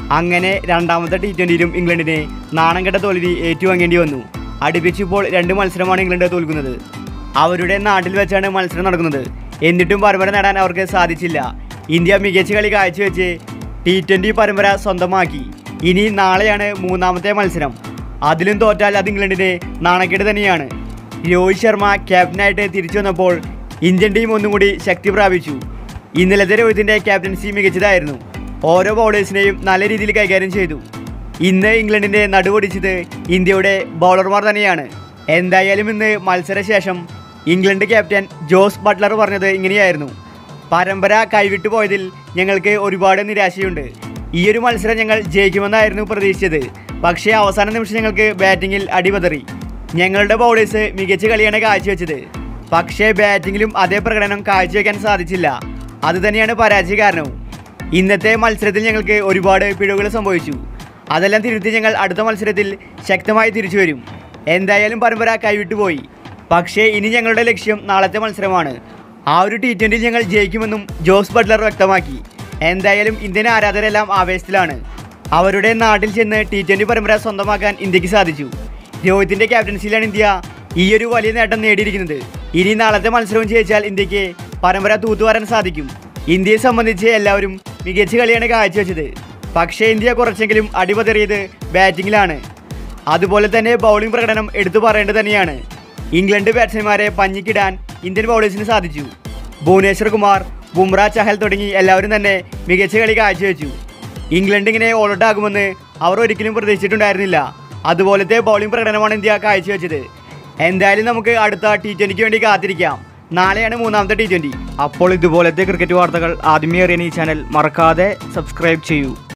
അങ്ങനെ രണ്ടാമത്തെ ടി ട്വൻ്റിയിലും ഇംഗ്ലണ്ടിനെ നാണം കെട്ട തോൽവി ഏറ്റുവാങ്ങേണ്ടി വന്നു അടുപ്പിച്ചിപ്പോൾ രണ്ട് മത്സരമാണ് ഇംഗ്ലണ്ട് തോൽക്കുന്നത് അവരുടെ നാട്ടിൽ വെച്ചാണ് മത്സരം നടക്കുന്നത് എന്നിട്ടും പരമ്പര നേടാൻ അവർക്ക് സാധിച്ചില്ല ഇന്ത്യ മികച്ച കളി കാഴ്ചവെച്ച് ടി ട്വൻ്റി പരമ്പര സ്വന്തമാക്കി ഇനി നാളെയാണ് മൂന്നാമത്തെ മത്സരം അതിലും തോറ്റാൽ അത് ഇംഗ്ലണ്ടിന് നാണക്കേട് തന്നെയാണ് രോഹിത് ശർമ്മ ക്യാപ്റ്റനായിട്ട് തിരിച്ചു വന്നപ്പോൾ ഇന്ത്യൻ ടീം ഒന്നും കൂടി ശക്തി പ്രാപിച്ചു ഇന്നലത്തെ രോഹിതിൻ്റെ ക്യാപ്റ്റൻസി മികച്ചതായിരുന്നു ഓരോ ബൗളേഴ്സിനെയും നല്ല രീതിയിൽ കൈകാര്യം ചെയ്തു ഇന്ന് ഇംഗ്ലണ്ടിൻ്റെ നടുവൊടിച്ചത് ഇന്ത്യയുടെ ബൗളർമാർ തന്നെയാണ് എന്തായാലും ഇന്ന് മത്സരശേഷം ഇംഗ്ലണ്ട് ക്യാപ്റ്റൻ ജോസ് ബട്ട്ലർ പറഞ്ഞത് ഇങ്ങനെയായിരുന്നു പരമ്പര കൈവിട്ടു പോയതിൽ ഞങ്ങൾക്ക് ഒരുപാട് നിരാശയുണ്ട് ഈ ഒരു മത്സരം ഞങ്ങൾ ജയിക്കുമെന്നായിരുന്നു പ്രതീക്ഷിച്ചത് പക്ഷേ അവസാന നിമിഷം ഞങ്ങൾക്ക് ബാറ്റിങ്ങിൽ അടിപതറി ഞങ്ങളുടെ ബൗളേഴ്സ് മികച്ച കളിയാണ് കാഴ്ചവെച്ചത് പക്ഷേ ബാറ്റിങ്ങിലും അതേ പ്രകടനം കാഴ്ചവെക്കാൻ സാധിച്ചില്ല അതുതന്നെയാണ് പരാജയ കാരണവും ഇന്നത്തെ മത്സരത്തിൽ ഞങ്ങൾക്ക് ഒരുപാട് പിഴവുകൾ സംഭവിച്ചു അതെല്ലാം തിരുത്തി ഞങ്ങൾ അടുത്ത മത്സരത്തിൽ ശക്തമായി തിരിച്ചു വരും എന്തായാലും പരമ്പര കൈവിട്ടുപോയി പക്ഷേ ഇനി ഞങ്ങളുടെ ലക്ഷ്യം നാളത്തെ മത്സരമാണ് ആ ഒരു ടി ട്വൻ്റിയിൽ ഞങ്ങൾ ജയിക്കുമെന്നും ജോസ് ബട്ട്ലർ വ്യക്തമാക്കി എന്തായാലും ഇന്ത്യൻ ആരാധകരെല്ലാം ആവേശത്തിലാണ് അവരുടെ നാട്ടിൽ ചെന്ന് ടി ട്വൻ്റി പരമ്പര സ്വന്തമാക്കാൻ ഇന്ത്യക്ക് സാധിച്ചു രോഹിത്തിൻ്റെ ക്യാപ്റ്റൻസിയിലാണ് ഇന്ത്യ ഈ ഒരു വലിയ നേട്ടം നേടിയിരിക്കുന്നത് ഇനി നാളത്തെ മത്സരവും ജയിച്ചാൽ ഇന്ത്യക്ക് പരമ്പര തൂത്തുവാരാൻ സാധിക്കും ഇന്ത്യയെ സംബന്ധിച്ച് എല്ലാവരും മികച്ച കളിയാണ് കാഴ്ചവെച്ചത് പക്ഷേ ഇന്ത്യ കുറച്ചെങ്കിലും അടിപതറിയത് ബാറ്റിങ്ങിലാണ് അതുപോലെ തന്നെ ബൗളിംഗ് പ്രകടനം എടുത്തു പറയേണ്ടത് തന്നെയാണ് ഇംഗ്ലണ്ട് ബാറ്റ്സ്മാൻമാരെ പഞ്ഞിക്കിടാൻ ഇന്ത്യൻ ബൗളേഴ്സിന് സാധിച്ചു ഭുവനേശ്വർ കുമാർ ബുംറ ചഹൽ തുടങ്ങി എല്ലാവരും തന്നെ മികച്ച കളി കാഴ്ചവെച്ചു ഇംഗ്ലണ്ട് ഇങ്ങനെ ഓൾഔട്ട് ആകുമെന്ന് അവർ ഒരിക്കലും പ്രതീക്ഷിച്ചിട്ടുണ്ടായിരുന്നില്ല അതുപോലത്തെ ബൗളിംഗ് പ്രകടനമാണ് ഇന്ത്യ കാഴ്ചവെച്ചത് എന്തായാലും നമുക്ക് അടുത്ത ടി ട്വൻ്റിക്ക് വേണ്ടി കാത്തിരിക്കാം നാളെയാണ് മൂന്നാമത്തെ ടി ട്വൻ്റി അപ്പോൾ ഇതുപോലത്തെ ക്രിക്കറ്റ് വാർത്തകൾ ആദ്യമേ അറിയാൻ ഈ ചാനൽ മറക്കാതെ സബ്സ്ക്രൈബ് ചെയ്യൂ